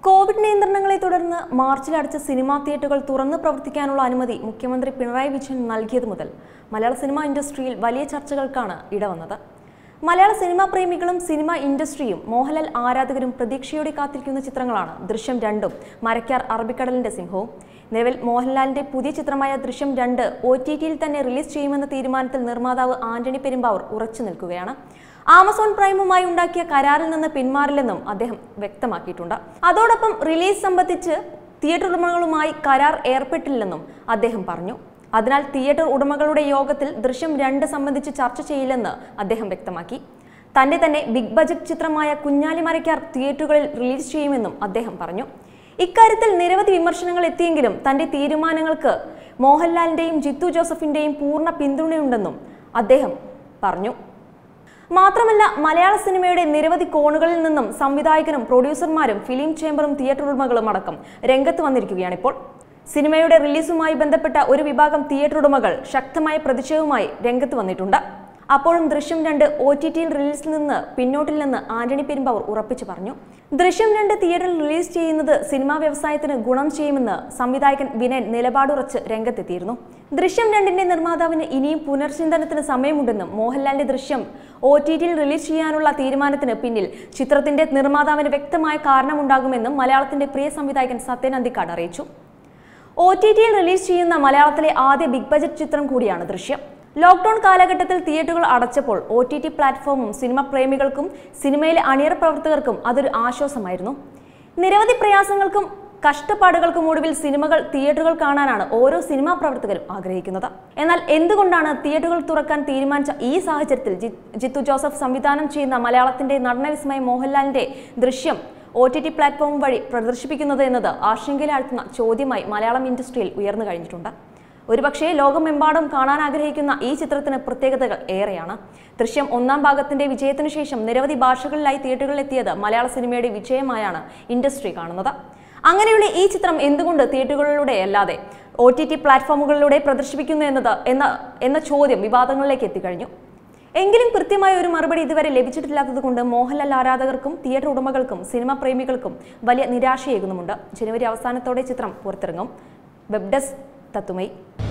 Covid നിയന്ത്രണങ്ങളെ തുടർന്ന് മാർച്ചിൽ അടച്ച സിനിമാ തിയേറ്ററുകൾ തുറന്ന് പ്രവർത്തിക്കാനുള്ള അനുമതി മുഖ്യമന്ത്രി പിണറായി വിജയൻ നൽകിയത് മുതൽ മലയാള സിനിമാ ഇൻഡസ്ട്രിയിൽ വലിയ ചർച്ചകൾക്കാണ് ഇടവന്നത് മലയാള സിനിമാ പ്രേമികളും സിനിമാ ഇൻഡസ്ട്രിയും മോഹൻലാൽ ആരാധകരും പ്രതീക്ഷയോടെ കാത്തിരിക്കുന്ന ചിത്രങ്ങളാണ് ദൃശ്യം രണ്ടും മരക്കാർ അറബിക്കടലിന്റെ സിംഹവും നിലവിൽ മോഹൻലാലിന്റെ പുതിയ ചിത്രമായ ദൃശ്യം രണ്ട് ഒ ടി ടിയിൽ തന്നെ റിലീസ് ചെയ്യുമെന്ന തീരുമാനത്തിൽ നിർമ്മാതാവ് ആന്റണി പെരുമ്പാവൂർ ഉറച്ചു നിൽക്കുകയാണ് ആമസോൺ പ്രൈമുമായി ഉണ്ടാക്കിയ കരാറിൽ നിന്ന് പിന്മാറില്ലെന്നും അദ്ദേഹം വ്യക്തമാക്കിയിട്ടുണ്ട് അതോടൊപ്പം റിലീസ് സംബന്ധിച്ച് തിയേറ്റർ ഉടമകളുമായി കരാർ ഏർപ്പെട്ടില്ലെന്നും അദ്ദേഹം പറഞ്ഞു അതിനാൽ തിയേറ്റർ ഉടമകളുടെ യോഗത്തിൽ ദൃശ്യം രണ്ട് സംബന്ധിച്ച് ചർച്ച ചെയ്യില്ലെന്ന് അദ്ദേഹം വ്യക്തമാക്കി തന്റെ തന്നെ ബിഗ് ബജറ്റ് ചിത്രമായ കുഞ്ഞാലി മരയ്ക്കാർ തിയേറ്ററുകളിൽ റിലീസ് ചെയ്യുമെന്നും അദ്ദേഹം പറഞ്ഞു ഇക്കാര്യത്തിൽ നിരവധി വിമർശനങ്ങൾ എത്തിയെങ്കിലും തന്റെ തീരുമാനങ്ങൾക്ക് മോഹൻലാലിന്റെയും ജിത്തു ജോസഫിന്റെയും പൂർണ്ണ പിന്തുണയുണ്ടെന്നും അദ്ദേഹം പറഞ്ഞു മാത്രമല്ല മലയാള സിനിമയുടെ നിരവധി കോണുകളിൽ നിന്നും സംവിധായകനും പ്രൊഡ്യൂസർമാരും ഫിലിം ചേംബറും തിയേറ്റർ ഉടമകളും അടക്കം രംഗത്ത് വന്നിരിക്കുകയാണ് ഇപ്പോൾ സിനിമയുടെ റിലീസുമായി ബന്ധപ്പെട്ട ഒരു വിഭാഗം തിയേറ്റർ ഉടമകൾ ശക്തമായ പ്രതിഷേധവുമായി രംഗത്ത് വന്നിട്ടുണ്ട് അപ്പോഴും ദൃശ്യം രണ്ട് ഒ ടി ടിയിൽ റിലീസിൽ നിന്ന് പിന്നോട്ടില്ലെന്ന് ആന്റണി പെരുമ്പാവൂർ ഉറപ്പിച്ചു പറഞ്ഞു ദൃശ്യം രണ്ട് തിയേറ്ററിൽ റിലീസ് ചെയ്യുന്നത് സിനിമാ വ്യവസായത്തിന് ഗുണം ചെയ്യുമെന്ന് സംവിധായകൻ വിനയൻ നിലപാടുറച്ച് രംഗത്തെത്തിയിരുന്നു ദൃശ്യം രണ്ടിന്റെ നിർമ്മാതാവിന് ഇനിയും പുനർചിന്തനത്തിന് സമയമുണ്ടെന്നും മോഹൻലാലിന്റെ ദൃശ്യം ഒ ടി ടിയിൽ റിലീസ് ചെയ്യാനുള്ള തീരുമാനത്തിന് പിന്നിൽ ചിത്രത്തിന്റെ നിർമ്മാതാവിന് വ്യക്തമായ കാരണമുണ്ടാകുമെന്നും മലയാളത്തിന്റെ പ്രിയ സംവിധായകൻ സത്യൻ അന്തിക്കാട് അറിയിച്ചു ഒ ടി ടിയിൽ റിലീസ് ചെയ്യുന്ന മലയാളത്തിലെ ആദ്യ ബിഗ് ബജറ്റ് ചിത്രം കൂടിയാണ് ദൃശ്യം ലോക്ക്ഡൌൺ കാലഘട്ടത്തിൽ തിയേറ്ററുകൾ അടച്ചപ്പോൾ ഒ ടി ടി പ്ലാറ്റ്ഫോമും സിനിമ പ്രേമികൾക്കും സിനിമയിലെ അണിയറ പ്രവർത്തകർക്കും അതൊരു ആശ്വാസമായിരുന്നു നിരവധി പ്രയാസങ്ങൾക്കും കഷ്ടപ്പാടുകൾക്കും ഒടുവിൽ സിനിമകൾ തിയേറ്ററുകൾ കാണാനാണ് ഓരോ സിനിമാ പ്രവർത്തകരും ആഗ്രഹിക്കുന്നത് എന്നാൽ എന്തുകൊണ്ടാണ് തിയേറ്ററുകൾ തുറക്കാൻ തീരുമാനിച്ച ഈ സാഹചര്യത്തിൽ ജി- ജിത്തു ജോസഫ് സംവിധാനം ചെയ്യുന്ന മലയാളത്തിന്റെ നടനവിസ്മയ മോഹൻലാലിന്റെ ദൃശ്യം ഒ ടി ടി പ്ലാറ്റ്ഫോം വഴി പ്രദർശിപ്പിക്കുന്നത് എന്നത് ആശങ്കയിലാഴ്ത്തുന്ന ചോദ്യമായി മലയാളം ഇൻഡസ്ട്രിയിൽ ഉയർന്നു കഴിഞ്ഞിട്ടുണ്ട് ഒരുപക്ഷേ ലോകമെമ്പാടും കാണാൻ ആഗ്രഹിക്കുന്ന ഈ ചിത്രത്തിന് പ്രത്യേകതകൾ ഏറെയാണ് ദൃശ്യം ഒന്നാം ഭാഗത്തിന്റെ വിജയത്തിനു ശേഷം നിരവധി ഭാഷകളിലായി തിയേറ്ററുകളിൽ എത്തിയത് മലയാള സിനിമയുടെ വിജയമായാണ് ഇൻഡസ്ട്രി കാണുന്നത് അങ്ങനെയുള്ള ഈ ചിത്രം എന്തുകൊണ്ട് തിയേറ്ററുകളിലൂടെ അല്ലാതെ ഒ ടി ടി പ്ലാറ്റ്ഫോമുകളിലൂടെ പ്രദർശിപ്പിക്കുന്നു എന്നത് എന്ന എന്ന ചോദ്യം വിവാദങ്ങളിലേക്ക് എത്തിക്കഴിഞ്ഞു എങ്കിലും കൃത്യമായ ഒരു മറുപടി ഇതുവരെ ലഭിച്ചിട്ടില്ലാത്തത് കൊണ്ട് മോഹൻലാൽ ആരാധകർക്കും തിയേറ്റർ ഉടമകൾക്കും സിനിമാ പ്രേമികൾക്കും വലിയ നിരാശയേകുന്നുമുണ്ട് ജനുവരി അവസാനത്തോടെ ചിത്രം പുറത്തിറങ്ങും വെബ് ഡെസ്ക് തത്തുമൈ